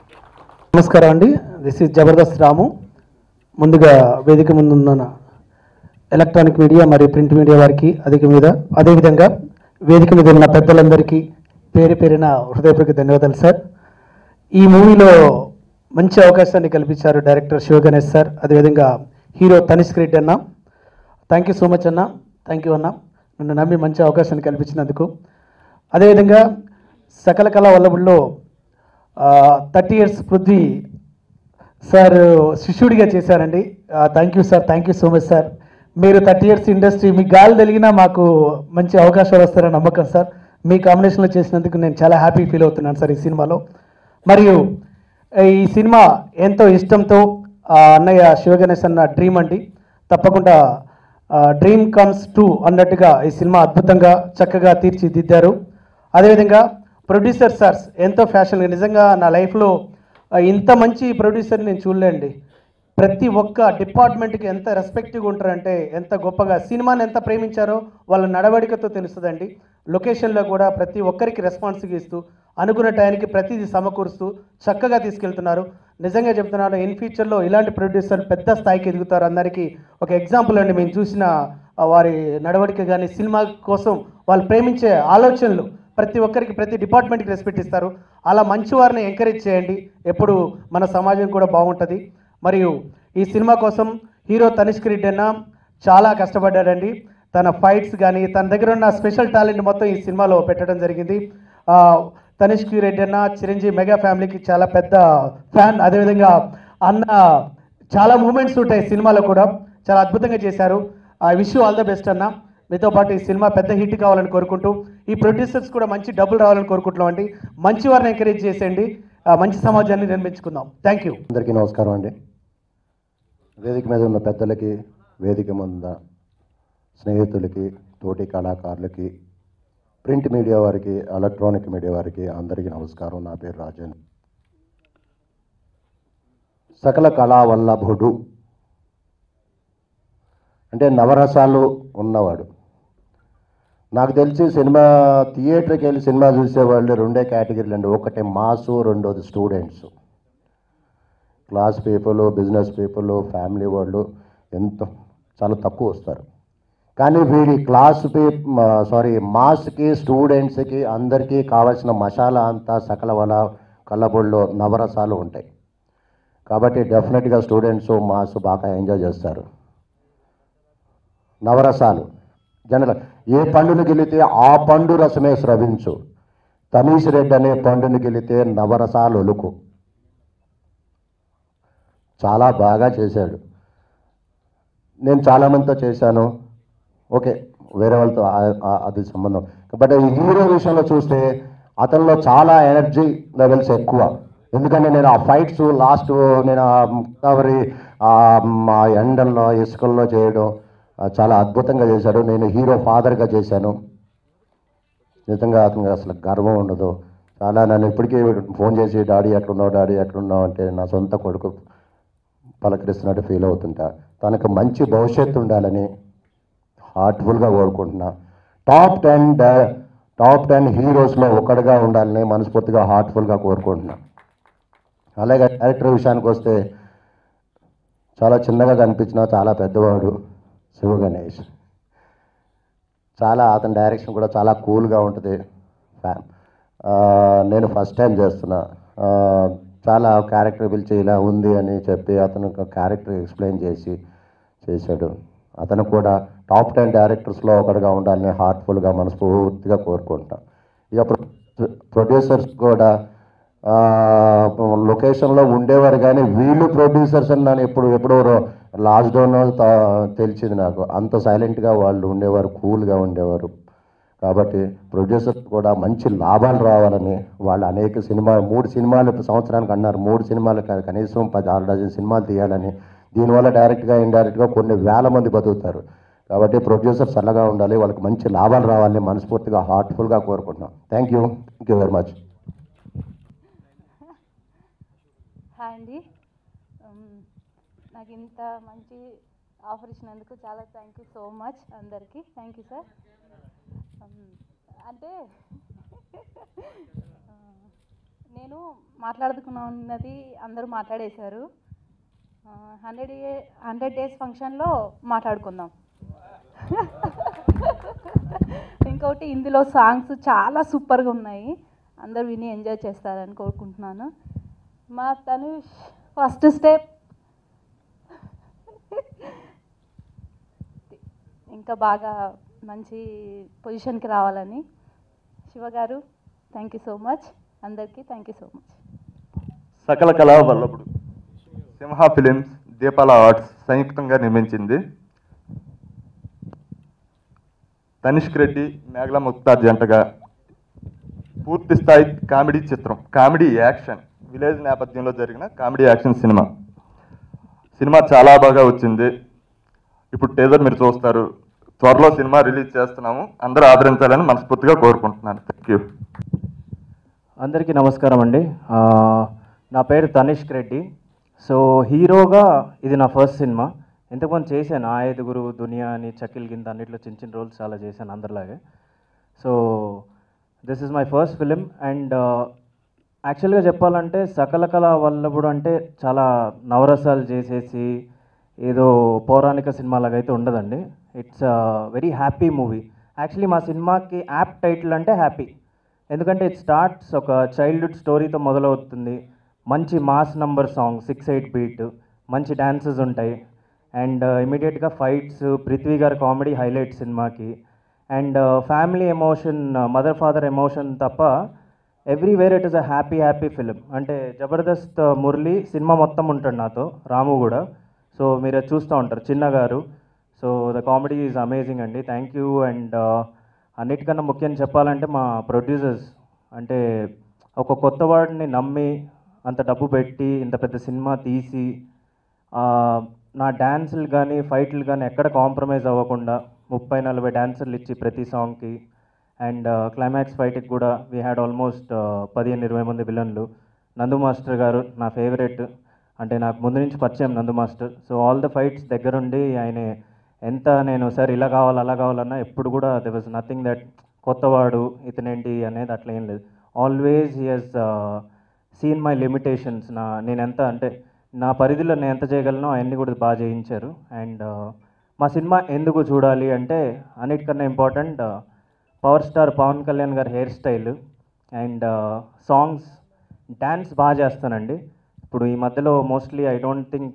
నమస్కారం అండి this is Jabardasth రాము ముందుగా వేదిక ముందున్న ఎలక్ట్రానిక్ మీడియా మరియు ప్రింట్ మీడియా వారికి అధిక మీద అదేవిధంగా వేదిక మీద ఉన్న పెద్దలందరికీ పేరు పేరిన హృదయపూర్వక ధన్యవాదాలు సార్ ఈ మూవీలో మంచి అవకాశాన్ని కల్పించారు డైరెక్టర్ శివ గణేష్ సార్ అదేవిధంగా హీరో తనిష్క్ రెడ్డి అన్న థ్యాంక్ యూ సో మచ్ అన్న థ్యాంక్ యూ అన్న నన్ను నమ్మి మంచి అవకాశాన్ని కల్పించినందుకు అదేవిధంగా సకల కళా వల్లభుల్లో థర్టీ ఇయర్స్ పృథ్వీ సార్ శిష్యుడిగా చేశారండి thank you sir thank you so much sir మీరు థర్టీ ఇయర్స్ ఇండస్ట్రీ మీ గాలి తెలిగినా మాకు మంచి అవకాశాలు వస్తారని నమ్మకం సార్ మీ కాంబినేషన్లో చేసినందుకు నేను చాలా హ్యాపీ ఫీల్ అవుతున్నాను సార్ ఈ సినిమాలో మరియు ఈ సినిమా ఎంతో ఇష్టంతో ఆ, అన్నయ్య శివగణేష్ అన్న డ్రీమ్ అండి తప్పకుండా డ్రీమ్ కమ్స్ ట్రూ అన్నట్టుగా ఈ సినిమా అద్భుతంగా చక్కగా తీర్చిదిద్దారు అదేవిధంగా ప్రొడ్యూసర్ సార్స్ ఎంతో ఫ్యాషన్గా నిజంగా నా లైఫ్లో ఆ, ఇంత మంచి ప్రొడ్యూసర్ నేను చూడలేండి ప్రతి ఒక్క డిపార్ట్మెంట్కి ఎంత రెస్పెక్టివ్గా ఉంటారంటే ఎంత గొప్పగా సినిమాని ఎంత ప్రేమించారో వాళ్ళ నడవడికతో తెలుస్తుందండి లొకేషన్లో కూడా ప్రతి ఒక్కరికి రెస్పాన్స్ ఇస్తూ అనుకున్న టైంకి ప్రతిదీ సమకూరుస్తూ చక్కగా తీసుకెళ్తున్నారు నిజంగా చెప్తున్నాను ఇన్ ఫ్యూచర్లో ఇలాంటి ప్రొడ్యూసర్ పెద్ద స్థాయికి ఎదుగుతారు అందరికీ ఒక ఎగ్జాంపుల్ అండి మేము చూసిన ఆ, వారి నడవడిక కానీ సినిమా కోసం వాళ్ళు ప్రేమించే ఆలోచనలు ప్రతి ఒక్కరికి ప్రతి డిపార్ట్మెంట్కి రెస్పెక్ట్ ఇస్తారు అలా మంచి వారిని ఎంకరేజ్ చేయండి ఎప్పుడు మన సమాజం కూడా బాగుంటుంది మరియు ఈ సినిమా కోసం హీరో తనిష్క్ రెడ్డి అన్న చాలా కష్టపడ్డాడండి తన ఫైట్స్ కానీ తన దగ్గర ఉన్న స్పెషల్ టాలెంట్ మొత్తం ఈ సినిమాలో పెట్టడం జరిగింది ఆ, తనిష్క్ రెడ్డి అన్న చిరంజీవి మెగా ఫ్యామిలీకి చాలా పెద్ద ఫ్యాన్ అదేవిధంగా అన్న చాలా మూమెంట్స్ ఉంటాయి సినిమాలో కూడా చాలా అద్భుతంగా చేశారు I wish all the best అన్న మీతో పాటు ఈ సినిమా పెద్ద హిట్ కావాలని కోరుకుంటూ ఈ ప్రొడ్యూసర్స్ కూడా మంచి డబ్బులు రావాలని కోరుకుంటున్నాం అండి మంచి వారిని ఎంకరేజ్ చేసేయండి ఆ, మంచి సమాజాన్ని నిర్మించుకుందాం థ్యాంక్ యూ అందరికీ నమస్కారం అండి వేదిక మీద ఉన్న పెద్దలకి వేదిక ముంద స్నేహితులకి తోటి కళాకారులకి ప్రింట్ మీడియా వారికి ఎలక్ట్రానిక్ మీడియా వారికి అందరికీ నమస్కారం నా పేరు రాజన్ సకల కళా వల్లభుడు అంటే నవరసాలు ఉన్నవాడు నాకు తెలిసి సినిమా థియేటర్కి వెళ్ళి సినిమా చూసేవాళ్ళు రెండే కేటగిరీలు అండి ఒకటి మాసు రెండోది students class people business people family వాళ్ళు ఎంత చాలా తక్కువ వస్తారు కానీ వీడి క్లాస్ పీ సారీ మాస్కి స్టూడెంట్స్కి అందరికీ కావాల్సిన మసాలా అంతా సకల వల కళ్ళబొళ్ళు నవరసాలు ఉంటాయి కాబట్టి డెఫినెట్గా స్టూడెంట్స్ మాస్ బాగా ఎంజాయ్ చేస్తారు నవరసాలు జనరల్ ఏ పండును గెలితే ఆ పండు రసమే స్రవించు తనీష్ రెడ్డి అనే పండును గెలితే నవరసాలు ఒలుకు చాలా బాగా చేశాడు నేను చాలామందితో చేశాను ఓకే వేరే వాళ్ళతో ఆ- ఆ- అది సంబంధం బట్ ఈ హీరో విషయంలో చూస్తే అతనిలో చాలా ఎనర్జీ లెవెల్స్ ఎక్కువ ఎందుకంటే నేను ఆ ఫైట్స్ లాస్ట్ నేను ఆ కవరి ఆ ఎండల్లో ఇసుకల్లో చేయడం ఆ, చాలా అద్భుతంగా చేశాడు నేను హీరో ఫాదర్గా చేశాను నిజంగా అతనికి అసలు గర్వం ఉండదు చాలా నన్ను ఇప్పటికీ ఫోన్ చేసి డాడీ ఎక్కడున్నావు డాడీ ఎక్కడున్నావు అంటే నా సొంత కొడుకు పలకరిస్తున్నట్టు ఫీల్ అవుతుంటా తనకు మంచి భవిష్యత్తు ఉండాలని హార్ట్ఫుల్గా కోరుకుంటున్నా టాప్ టెన్ టాప్ టెన్ హీరోస్లో ఒకటిగా ఉండాలని మనస్ఫూర్తిగా హార్ట్ఫుల్గా కోరుకుంటున్నా అలాగే డైరెక్టర్ విషయానికి వస్తే చాలా చిన్నగా కనిపించిన చాలా పెద్దవాడు శివ గణేష్ చాలా అతని డైరెక్షన్ కూడా చాలా కూల్గా ఉంటుంది ఫ్యాన్ ఆ, నేను ఫస్ట్ టైం చేస్తున్నా ఆ, చాలా క్యారెక్టర్ పిలిచి ఇలా ఉంది అని చెప్పి అతను ఒక క్యారెక్టర్ ఎక్స్ప్లెయిన్ చేసి చేశాడు అతను కూడా టాప్ టెన్ డైరెక్టర్స్లో ఒకటిగా ఉండాలని హార్ట్ఫుల్గా మనస్ఫూర్తిగా కోరుకుంటా ఇక ప్రొడ్యూసర్స్ కూడా ఆ, లొకేషన్లో ఉండేవారు కానీ వీళ్ళు ప్రొడ్యూసర్స్ అని నన్ను ఎప్పుడు ఎప్పుడో లాక్డౌన్ తెలిసింది నాకు అంత సైలెంట్గా వాళ్ళు ఉండేవారు కూల్గా ఉండేవారు కాబట్టి ప్రొడ్యూసర్ కూడా మంచి లాభాలు రావాలని వాళ్ళు అనేక సినిమా మూడు సినిమాలు సంవత్సరానికి అన్నారు మూడు సినిమాలు కాదు, కనీసం పది ఆరు డజన్ సినిమాలు తీయాలని దీనివల్ల డైరెక్ట్గా ఇండైరెక్ట్గా కొన్ని వేల మంది బతుకుతారు కాబట్టి ప్రొడ్యూసర్ చల్లగా ఉండాలి వాళ్ళకి మంచి లాభాలు రావాలని మనస్ఫూర్తిగా హార్ట్ఫుల్గా కోరుకుంటున్నాం thank you thank you very much hi అండి ఉమ్, నాకు ఇంత మంచి ఆఫర్ ఇచ్చినందుకు చాలా థ్యాంక్ యూ సో మచ్ అందరికీ థ్యాంక్ యూ సార్ అంటే ఆ, నేను మాట్లాడుకున్నది అందరూ మాట్లాడేశారు హండ్రెడ్ హండ్రెడ్ డేస్ ఫంక్షన్లో మాట్లాడుకుందాం ఇంకొకటి ఇందులో సాంగ్స్ చాలా సూపర్గా ఉన్నాయి అందరూ విని ఎంజాయ్ చేస్తారని కోరుకుంటున్నాను మా తనుష్ ఫస్ట్ స్టెప్ ఇంకా బాగా మంచి పొజిషన్కి రావాలని శివ గారు థ్యాంక్ యూ సో మచ్ అందరికీ థ్యాంక్ యూ సో మచ్ సకల కళా వల్లభుడు సింహ ఫిలిమ్స్ దీపాల ఆర్ట్స్ సంయుక్తంగా నిర్మించింది తనిష్క్ రెడ్డి మేఘల ముక్తార్ జంటగా పూర్తి స్థాయి కామెడీ చిత్రం కామెడీ యాక్షన్ విలేజ్ నేపథ్యంలో జరిగిన కామెడీ యాక్షన్ సినిమా సినిమా చాలా బాగా వచ్చింది ఇప్పుడు టేజర్ మీరు చూస్తారు త్వరలో సినిమా రిలీజ్ చేస్తున్నాము అందరూ ఆదరించాలని మనస్ఫూర్తిగా కోరుకుంటున్నాను థ్యాంక్ యూ అందరికీ నమస్కారం అండి ఆ, నా పేరు తనిష్క్ రెడ్డి సో హీరోగా ఇది నా ఫస్ట్ సినిమా ఇంతకుముందు చేశాను ఆ ఐదుగురు దునియా అని చకిల్ కింద అన్నిట్లో చిన్న చిన్న రోల్స్ చాలా చేశాను అందరిలాగే so this is my first film and యాక్చువల్గా చెప్పాలంటే సకల కళ వల్లభుడు అంటే చాలా నవరసాలు చేసేసి ఏదో పౌరాణిక సినిమా లాగా అయితే ఉండదండి it's very happy movie actually మా సినిమాకి యాప్ టైటిల్ అంటే హ్యాపీ ఎందుకంటే ఇట్ స్టార్ట్స్ ఒక చైల్డ్హుడ్ స్టోరీతో మొదలవుతుంది మంచి mass number song six eight beat మంచి డ్యాన్సెస్ ఉంటాయి అండ్ ఇమీడియట్గా ఫైట్స్ పృథ్వీ గారి కామెడీ హైలైట్ సినిమాకి and family emotion mother father emotion తప్ప everywhere it is a happy happy film అంటే జబర్దస్త్ మురళి సినిమా మొత్తం ఉంటాడు నాతో రాము కూడా సో మీరు అది చూస్తూ ఉంటారు చిన్న గారు so the comedy is amazing అండి థ్యాంక్ యూ అండ్ అన్నిటికన్నా ముఖ్యం చెప్పాలంటే మా ప్రొడ్యూసర్స్ అంటే ఒక కొత్త వాడిని నమ్మి అంత డబ్బు పెట్టి ఇంత పెద్ద సినిమా తీసి ఆ, నా డ్యాన్సులు కానీ ఫైట్లు కానీ ఎక్కడ కాంప్రమైజ్ అవ్వకుండా ముప్పై నలభై డాన్సర్లు ఇచ్చి ప్రతి సాంగ్కి అండ్ క్లైమాక్స్ ఫైట్కి కూడా వీ హ్యాడ్ ఆల్మోస్ట్ పదిహేను ఇరవై మంది విలన్లు నందు మాస్టర్ గారు నా ఫేవరెట్ అంటే నాకు ముందు నుంచి పరిచయం Nandu master so all the fights దగ్గరుండి ఆయన ఎంత నేను సార్ ఇలా కావాలి అలా కావాలన్నా ఎప్పుడు కూడా దే వాజ్ నథింగ్ దట్ కొత్తవాడు ఇతనేంటి అనేది అట్లా ఏం లేదు always he he's seen my limitations నా నేను ఎంత అంటే నా పరిధిలో నేను ఎంత చేయగలనో అవన్నీ కూడా బాగా చేయించారు అండ్ మా సినిమా ఎందుకు చూడాలి అంటే అన్నిటికన్నా important power star Pawan Kalyan గారి hair style and songs dance బాగా చేస్తానండి ఇప్పుడు ఈ మధ్యలో మోస్ట్లీ ఐ డోంట్ థింక్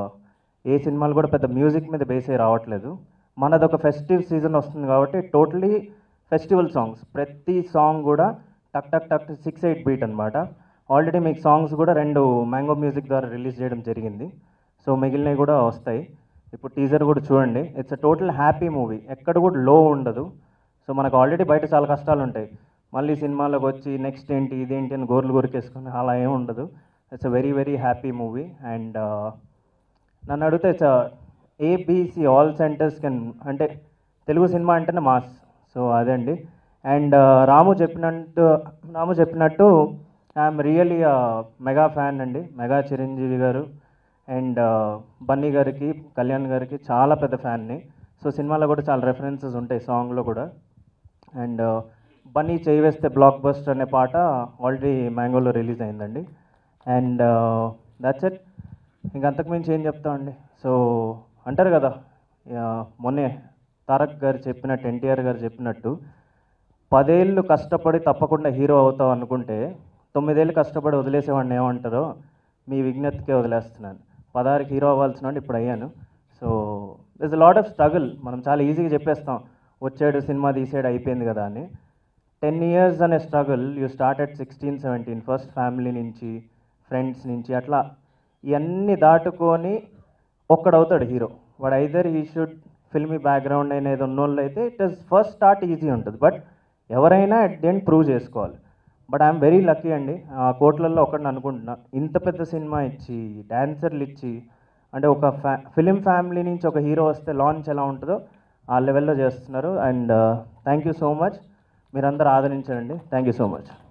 ఏ సినిమాలు కూడా పెద్ద మ్యూజిక్ మీద బేసే రావట్లేదు మనది ఒక ఫెస్టివ్ సీజన్ వస్తుంది కాబట్టి టోటలీ ఫెస్టివల్ సాంగ్స్ ప్రతి సాంగ్ కూడా టక్ టక్ టక్ సిక్స్ ఎయిట్ బీట్ అనమాట ఆల్రెడీ మీకు సాంగ్స్ కూడా రెండు మ్యాంగో మ్యూజిక్ ద్వారా రిలీజ్ చేయడం జరిగింది సో మిగిలినవి కూడా వస్తాయి ఇప్పుడు టీజర్ కూడా చూడండి it's a total happy movie ఎక్కడ కూడా లో ఉండదు సో మనకు ఆల్రెడీ బయట చాలా కష్టాలు ఉంటాయి మళ్ళీ సినిమాలోకి వచ్చి నెక్స్ట్ ఏంటి ఇదేంటి అని గోర్లు గొరికేసుకుని అలా ఏం ఉండదు it's a very very happy movie and నన్ను అడిగితే it's ABC all centres can అంటే తెలుగు సినిమా అంటేనే మాస్ సో అదండి అండ్ రాము చెప్పినట్టు రాము చెప్పినట్టు ఐఎమ్ రియలీ మెగా ఫ్యాన్ అండి మెగా చిరంజీవి గారు అండ్ బన్నీ గారికి కళ్యాణ్ గారికి చాలా పెద్ద ఫ్యాన్ని సో సినిమాలో కూడా చాలా రెఫరెన్సెస్ ఉంటాయి సాంగ్లో కూడా అండ్ బన్నీ చేయి వేస్తే బ్లాక్ బస్టర్ అనే పాట ఆల్రెడీ మ్యాంగోలో రిలీజ్ అయిందండి అండ్ దట్స్ ఇట్ ఇంక అంతకుమించి ఏం చెప్తామండి సో అంటారు కదా యా, మొన్నే తారక్ గారు చెప్పినట్టు ఎన్టీఆర్ గారు చెప్పినట్టు పదేళ్ళు కష్టపడి తప్పకుండా హీరో అవుతావు అనుకుంటే తొమ్మిదేళ్ళు కష్టపడి వదిలేసేవాడిని ఏమంటారో మీ విజ్ఞతకే వదిలేస్తున్నాను పదహారుకి హీరో అవ్వాల్సిన వాడిని ఇప్పుడు అయ్యాను so this lot of struggle మనం చాలా ఈజీగా చెప్పేస్తాం వచ్చాడు సినిమా తీసాడు అయిపోయింది కదా అని టెన్ ఇయర్స్ అనే struggle you start at sixteen seventeen first family నుంచి ఫ్రెండ్స్ నుంచి అట్లా ఇవన్నీ దాటుకొని ఒక్కడవుతాడు హీరో వాడు either he should filmy background అనేది ఉన్నోళ్ళు అయితే it is first start easy ఉంటుంది బట్ ఎవరైనా అట్ ది ఎండ్ ప్రూవ్ చేసుకోవాలి బట్ ఐఎమ్ వెరీ లక్కీ అండి ఆ కోట్లల్లో ఒకటిని అనుకుంటున్నా ఇంత పెద్ద సినిమా ఇచ్చి డాన్సర్లు ఇచ్చి అంటే ఒక ఫ్యా ఫిలిం ఫ్యామిలీ నుంచి ఒక హీరో వస్తే లాంచ్ ఎలా ఉంటుందో ఆ లెవెల్లో చేస్తున్నారు and thank you so much మీరందరూ ఆదరించండి థ్యాంక్ యూ సో మచ్